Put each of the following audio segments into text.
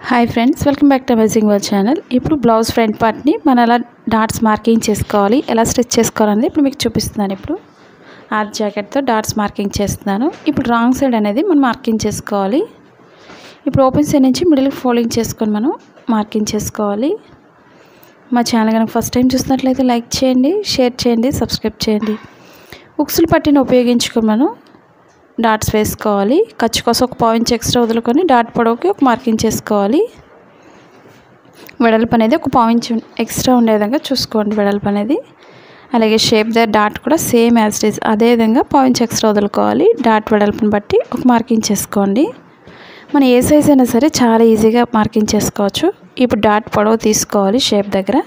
hi friends welcome back to amazing వర్ channel ఇప్పుడు blouse front పార్ట్ని మనం ఎలా డాట్స్ మార్కింగ్ చేసుకోవాలి ఎలా స్టిచ్ చేసుకోవాలనేది ఇప్పుడు మీకు చూపిస్తున్నాను ఇప్పుడు ఆర్ట్ జాకెట్తో డాట్స్ మార్కింగ్ చేస్తున్నాను ఇప్పుడు రాంగ్ సైడ్ అనేది మనం మార్కింగ్ చేసుకోవాలి ఇప్పుడు ఓపెన్ సైడ్ నుంచి మిడిల్ ఫోల్డింగ్ చేసుకొని మనం మార్కింగ్ చేసుకోవాలి మా ఛానల్ కనుక ఫస్ట్ టైం చూసినట్లయితే లైక్ చేయండి షేర్ చేయండి సబ్స్క్రైబ్ చేయండి ఉక్సులు పట్టిని ఉపయోగించుకొని మనం డాట్స్ వేసుకోవాలి ఖర్చు కోసం ఒక పాయింట్ ఎక్స్ట్రా వదులుకొని డాట్ పొడవుకి ఒక మార్కింగ్ చేసుకోవాలి వెడల్పు అనేది ఒక పాయింట్ ఎక్స్ట్రా ఉండే విధంగా చూసుకోండి వెడల్పు అనేది అలాగే షేప్ ద డాట్ కూడా సేమ్ యాజ్ ఇట్ ఈస్ అదే విధంగా పాయింట్స్ ఎక్స్ట్రా వదులుకోవాలి డాట్ వెడల్పుని బట్టి ఒక మార్కింగ్ చేసుకోండి మనం ఏ సైజ్ అయినా సరే చాలా ఈజీగా మార్కింగ్ చేసుకోవచ్చు ఇప్పుడు డాట్ పొడవు తీసుకోవాలి షేప్ దగ్గర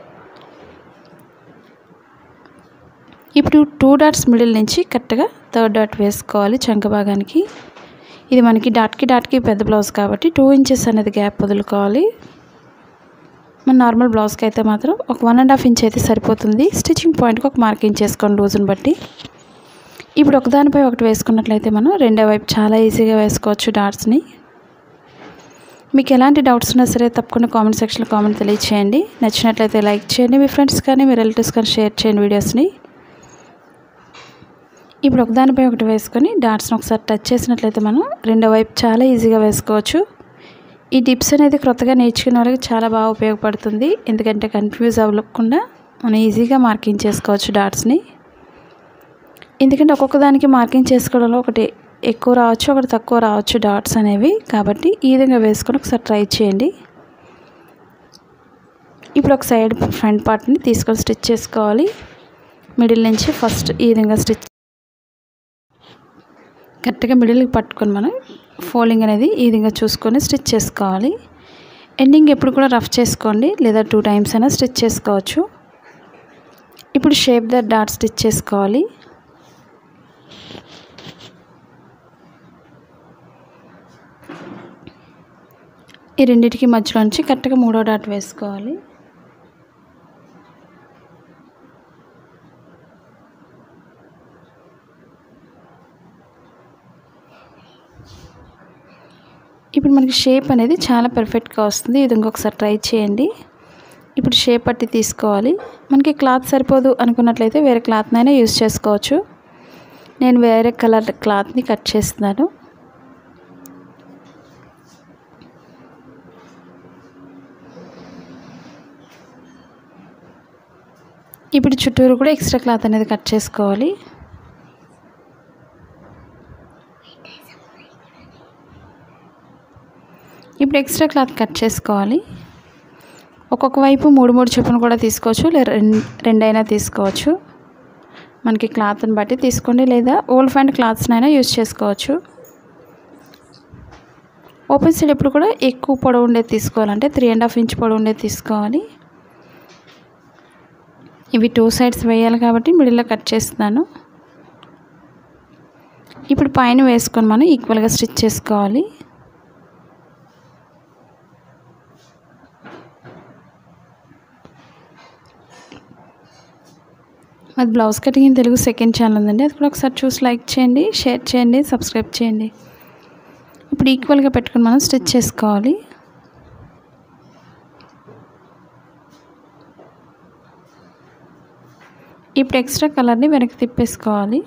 ఇప్పుడు టూ డాట్స్ మిడిల్ నుంచి కరెక్ట్గా థర్డ్ డాట్ వేసుకోవాలి చంక భాగానికి ఇది మనకి డాట్కి డాట్కి పెద్ద బ్లౌజ్ కాబట్టి టూ ఇంచెస్ అనేది గ్యాప్ వదులుకోవాలి మన నార్మల్ బ్లౌజ్కి అయితే మాత్రం ఒక వన్ అండ్ హాఫ్ ఇంచ్ అయితే సరిపోతుంది స్టిచ్చింగ్ పాయింట్కి ఒక మార్కింగ్ చేసుకోండి లూజ్ని బట్టి ఇప్పుడు ఒకదానిపై ఒకటి వేసుకున్నట్లయితే మనం రెండో వైపు చాలా ఈజీగా వేసుకోవచ్చు డాట్స్ని మీకు ఎలాంటి డౌట్స్ ఉన్నా సరే తప్పకుండా కామెంట్ సెక్షన్లో కామెంట్ తెలియచేయండి నచ్చినట్లయితే లైక్ చేయండి మీ ఫ్రెండ్స్ కానీ మీ రిలేటివ్స్ కానీ షేర్ చేయండి వీడియోస్ని ఇప్పుడు ఒకదానిపై ఒకటి వేసుకొని డాట్స్ని ఒకసారి టచ్ చేసినట్లయితే మనం రెండో వైపు చాలా ఈజీగా వేసుకోవచ్చు ఈ టిప్స్ అనేది క్రొత్తగా నేర్చుకునే వాళ్ళకి చాలా బాగా ఉపయోగపడుతుంది ఎందుకంటే కన్ఫ్యూజ్ అవ్వకుండా మనం ఈజీగా మార్కింగ్ చేసుకోవచ్చు డాట్స్ని ఎందుకంటే ఒక్కొక్క దానికి మార్కింగ్ చేసుకోవడంలో ఒకటి ఎక్కువ రావచ్చు ఒకటి తక్కువ రావచ్చు డాట్స్ అనేవి కాబట్టి ఈ విధంగా వేసుకొని ఒకసారి ట్రై చేయండి ఇప్పుడు ఒక సైడ్ ఫ్రంట్ పార్ట్ని తీసుకొని స్టిచ్ చేసుకోవాలి మిడిల్ నుంచి ఫస్ట్ ఈ విధంగా స్టిచ్ కరెక్ట్గా మిడిల్కి పట్టుకొని మనం ఫోల్డింగ్ అనేది ఈ విధంగా చూసుకొని స్టిచ్ చేసుకోవాలి ఎండింగ్ ఎప్పుడు కూడా రఫ్ చేసుకోండి లేదా టూ టైమ్స్ అయినా స్టిచ్ చేసుకోవచ్చు ఇప్పుడు షేప్ ద డాట్ స్టిచ్ చేసుకోవాలి ఈ రెండింటికి మధ్యలో నుంచి కరెక్ట్గా మూడో డాట్ వేసుకోవాలి ఇప్పుడు మనకి షేప్ అనేది చాలా పర్ఫెక్ట్గా వస్తుంది ఇది ఇంకొకసారి ట్రై చేయండి ఇప్పుడు షేప్ పట్టి తీసుకోవాలి మనకి క్లాత్ సరిపోదు అనుకున్నట్లయితే వేరే క్లాత్నైనా యూస్ చేసుకోవచ్చు నేను వేరే కలర్ క్లాత్ని కట్ చేస్తున్నాను ఇప్పుడు చుట్టూరు కూడా ఎక్స్ట్రా క్లాత్ అనేది కట్ చేసుకోవాలి ఇప్పుడు ఎక్స్ట్రా క్లాత్ కట్ చేసుకోవాలి ఒక్కొక్క వైపు మూడు మూడు చొప్పున కూడా తీసుకోవచ్చు లేదా రెండైనా తీసుకోవచ్చు మనకి క్లాత్ని బట్టి తీసుకోండి లేదా ఓల్డ్ ఫ్యాండ్ క్లాత్స్నైనా యూజ్ చేసుకోవచ్చు ఓపెన్ సైడ్ ఎప్పుడు కూడా ఎక్కువ పొడవు ఉండేది తీసుకోవాలంటే త్రీ అండ్ హాఫ్ ఇంచ్ పొడవు ఉండేది తీసుకోవాలి ఇవి టూ సైడ్స్ వేయాలి కాబట్టి మిడిల్లో కట్ చేస్తున్నాను ఇప్పుడు పైన వేసుకొని మనం ఈక్వల్గా స్టిచ్ చేసుకోవాలి అది blouse cutting Telugu second channel ఉందండి అది కూడా ఒకసారి చూసి లైక్ చేయండి షేర్ చేయండి సబ్స్క్రైబ్ చేయండి ఇప్పుడు ఈక్వల్గా పెట్టుకుని మనం స్టిచ్ చేసుకోవాలి ఇప్పుడు ఎక్స్ట్రా కలర్ని వెనక్కి తిప్పేసుకోవాలి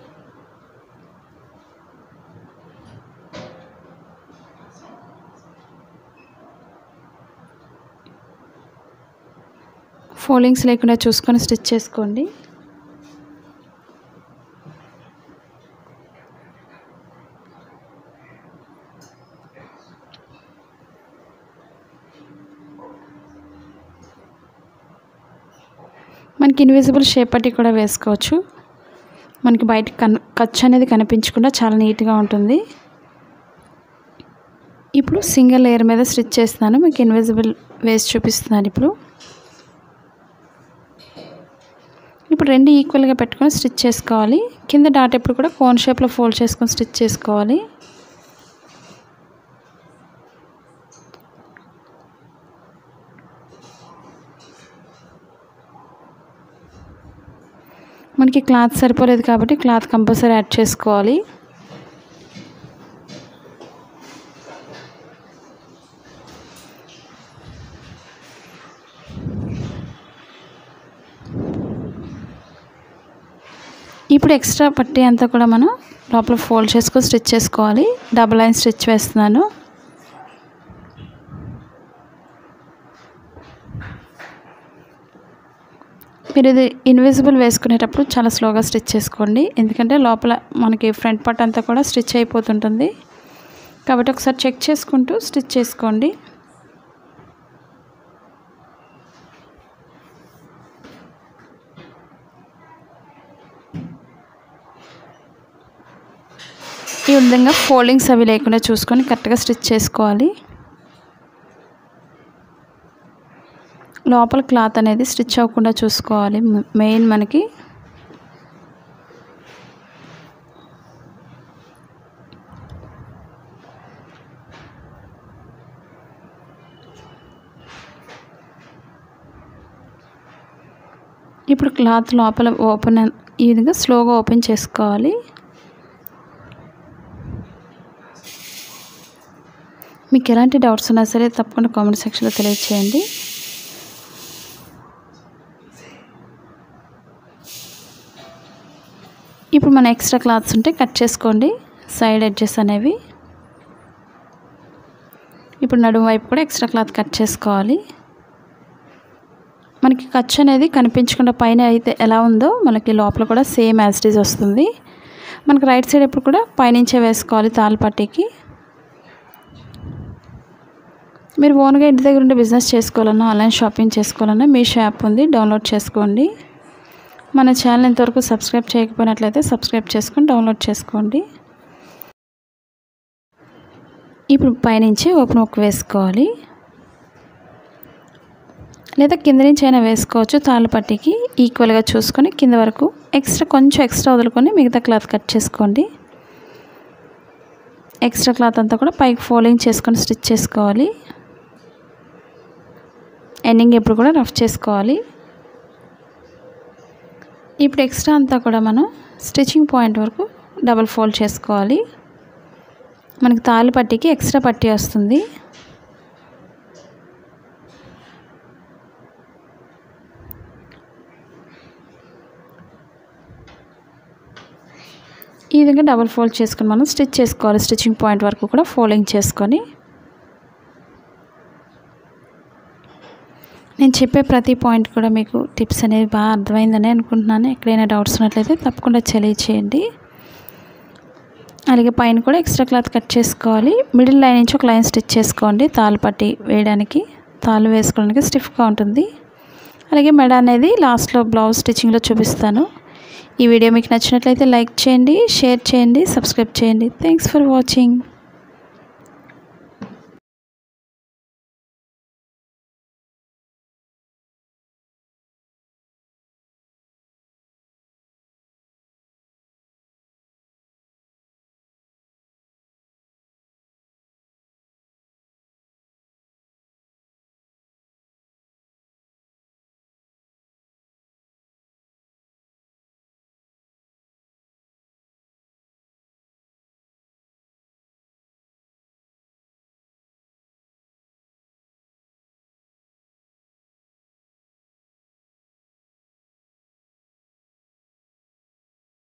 ఫోల్డింగ్స్ లేకుండా చూసుకొని స్టిచ్ చేసుకోండి మనకి ఇన్విజిబుల్ షేప్ పట్టి కూడా వేసుకోవచ్చు మనకి బయట కన్ ఖర్చు అనేది కనిపించకుండా చాలా నీట్గా ఉంటుంది ఇప్పుడు సింగిల్ లేయర్ మీద స్టిచ్ చేస్తున్నాను మీకు ఇన్విజిబుల్ వేసి చూపిస్తున్నాను ఇప్పుడు ఇప్పుడు రెండు ఈక్వల్గా పెట్టుకొని స్టిచ్ చేసుకోవాలి కింద డాట్ ఎప్పుడు కూడా కోన్ షేప్లో ఫోల్డ్ చేసుకొని స్టిచ్ చేసుకోవాలి మనకి క్లాత్ సరిపోలేదు కాబట్టి క్లాత్ కంపల్సరీ యాడ్ చేసుకోవాలి ఇప్పుడు ఎక్స్ట్రా పట్టి అంతా కూడా మనం లోపల ఫోల్డ్ చేసుకొని స్టిచ్ చేసుకోవాలి డబుల్ లైన్ స్టిచ్ వేస్తున్నాను మీరు ఇది ఇన్విజిబుల్ వేసుకునేటప్పుడు చాలా స్లోగా స్టిచ్ చేసుకోండి ఎందుకంటే లోపల మనకి ఫ్రంట్ పార్ట్ అంతా కూడా స్టిచ్ అయిపోతుంటుంది కాబట్టి ఒకసారి చెక్ చేసుకుంటూ స్టిచ్ చేసుకోండి ఈ విధంగా ఫోల్డింగ్స్ అవి లేకుండా చూసుకొని కరెక్ట్గా స్టిచ్ చేసుకోవాలి లోపల క్లాత్ అనేది స్టిచ్ అవ్వకుండా చూసుకోవాలి మెయిన్ మనకి ఇప్పుడు క్లాత్ లోపల ఓపెన్ ఈ విధంగా స్లోగా ఓపెన్ చేసుకోవాలి మీకు ఎలాంటి డౌట్స్ ఉన్నా సరే తప్పకుండా కామెంట్ సెక్షన్లో తెలియచేయండి ఇప్పుడు మన ఎక్స్ట్రా క్లాత్స్ ఉంటే కట్ చేసుకోండి సైడ్ ఎడ్జెస్ అనేవి ఇప్పుడు నడుము వైపు కూడా ఎక్స్ట్రా క్లాత్ కట్ చేసుకోవాలి మనకి ఖర్చు అనేది కనిపించకుండా పైన అయితే ఎలా ఉందో మనకి లోపల కూడా సేమ్ యాజిటీస్ వస్తుంది మనకి రైట్ సైడ్ ఎప్పుడు కూడా పైనుంచే వేసుకోవాలి తాళ్ళపట్టికి మీరు ఓన్గా ఇంటి దగ్గర ఉండి బిజినెస్ చేసుకోవాలన్నా ఆన్లైన్ షాపింగ్ చేసుకోవాలన్నా మీ షాప్ ఉంది డౌన్లోడ్ చేసుకోండి మన ఛానల్ ఇంతవరకు సబ్స్క్రైబ్ చేయకపోయినట్లయితే సబ్స్క్రైబ్ చేసుకొని డౌన్లోడ్ చేసుకోండి ఇప్పుడు పైనుంచి ఓపెన్ ఒక వేసుకోవాలి లేదా కింద నుంచి అయినా వేసుకోవచ్చు తాళ్ళపట్టికి ఈక్వల్గా చూసుకొని కింద వరకు ఎక్స్ట్రా కొంచెం ఎక్స్ట్రా వదులుకొని మిగతా క్లాత్ కట్ చేసుకోండి ఎక్స్ట్రా క్లాత్ అంతా కూడా పైకి ఫోల్డింగ్ చేసుకొని స్టిచ్ చేసుకోవాలి ఎండింగ్ ఎప్పుడు కూడా రఫ్ చేసుకోవాలి ఇప్పుడు ఎక్స్ట్రా అంతా కూడా మనం స్టిచ్చింగ్ పాయింట్ వరకు డబల్ ఫోల్డ్ చేసుకోవాలి మనకి తాళ్ళు పట్టికి ఎక్స్ట్రా పట్టి వస్తుంది ఈ విధంగా డబల్ ఫోల్డ్ చేసుకొని మనం స్టిచ్ చేసుకోవాలి స్టిచ్చింగ్ పాయింట్ వరకు కూడా ఫోల్డింగ్ చేసుకొని నేను చెప్పే ప్రతి పాయింట్ కూడా మీకు టిప్స్ అనేవి బాగా అర్థమైందని అనుకుంటున్నాను ఎక్కడైనా డౌట్స్ ఉన్నట్లయితే తప్పకుండా తెలియచేయండి అలాగే పైన కూడా ఎక్స్ట్రా క్లాత్ కట్ చేసుకోవాలి మిడిల్ లైన్ నుంచి ఒక లైన్ స్టిచ్ చేసుకోండి తాళ్ళు పట్టి వేయడానికి తాళ్ళు వేసుకోవడానికి స్టిఫ్గా ఉంటుంది అలాగే మెడ అనేది లాస్ట్లో బ్లౌజ్ స్టిచ్చింగ్లో చూపిస్తాను ఈ వీడియో మీకు నచ్చినట్లయితే లైక్ చేయండి షేర్ చేయండి సబ్స్క్రైబ్ చేయండి థ్యాంక్స్ ఫర్ వాచింగ్